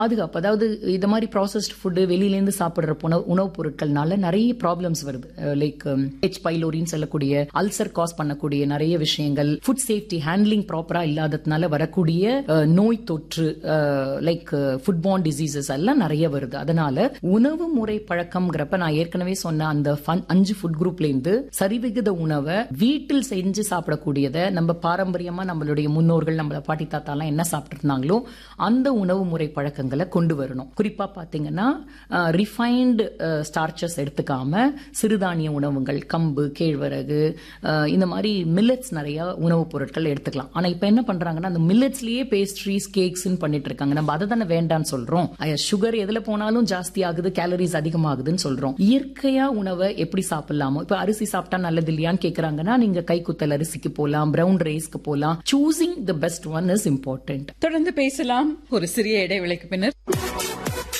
பாதுகாப்பு அதாவது இந்த மாதிரி ப்ராசஸ்ட் ஃபுட்டு வெளியிலேருந்து சாப்பிடுற உணவு உணவுப் பொருட்கள்னால நிறைய ப்ராப்ளம்ஸ் வருது லைக் ஹெச் பைலோரின்னு சொல்லக்கூடிய அல்சர் காஸ் பண்ணக்கூடிய நிறைய விஷயங்கள் ஃபுட் சேஃப்டி ஹேண்ட்லிங் ப்ராப்பரா இல்லாததுனால வரக்கூடிய அஹ், நோய் தொற்று லைக் ஃபுட்பார்ன் டிசீசஸ் எல்லாம் நிறைய வருது அதனால உணவு முறை பழக்கம்ங்கிறப்ப நான் ஏற்கனவே சொன்ன அந்த fun- அஞ்சு ஃபுட் குரூப்ல இருந்து சரிவிகித உணவை வீட்டில் செஞ்சு சாப்பிடக்கூடியதை நம்ம பாரம்பரியமா நம்மளுடைய முன்னோர்கள் நம்மள பாட்டி தாத்தாலாம் என்ன சாப்பிட்டு இருந்தாங்களோ அந்த உணவு முறை பழக்கங்களை கொண்டு வரணும் குறிப்பா பாத்தீங்கன்னா ரிஃபைன்டு ஸ்டார்ச்சஸ் எடுத்துக்காம சிறுதானிய உணவுகள் கம்பு கேழ்வரகு அஹ், இந்த மாதிரி மில்லட்ஸ் நிறைய உணவுப் பொருட்கள் எடுத்துக்கலாம் ஆனா இப்ப என்ன பண்றாங்கன்னா அந்த மில்லட்ஸ்லயே பேஸ்ட்ரீஸ் கேக்ஸ் பண்ணிட்டு இருக்காங்க நம்ம அதை தானே வேண்டாம்னு சொல்றோம் சுகர் எதுல போனாலும் ஜாஸ்தி ஆகுது கேலரிஸ் அதிகமாகுதுன்னு சொல்றோம் இயற்கையா உணவை எப்படி சாப்பிடலாமோ இப்ப அரிசி சாப்பிட்டா நல்லது இல்லையான்னு கேக்குறாங்கன்னா நீங்க கைக்குத்தல் அரிசிக்கு போலாம் பிரவுன் ரைஸ்க்கு போலாம் choosing the best one is important தொடர்ந்து பேசலாம் ஒரு சிறிய இடைவேளைக்கு பின்னர்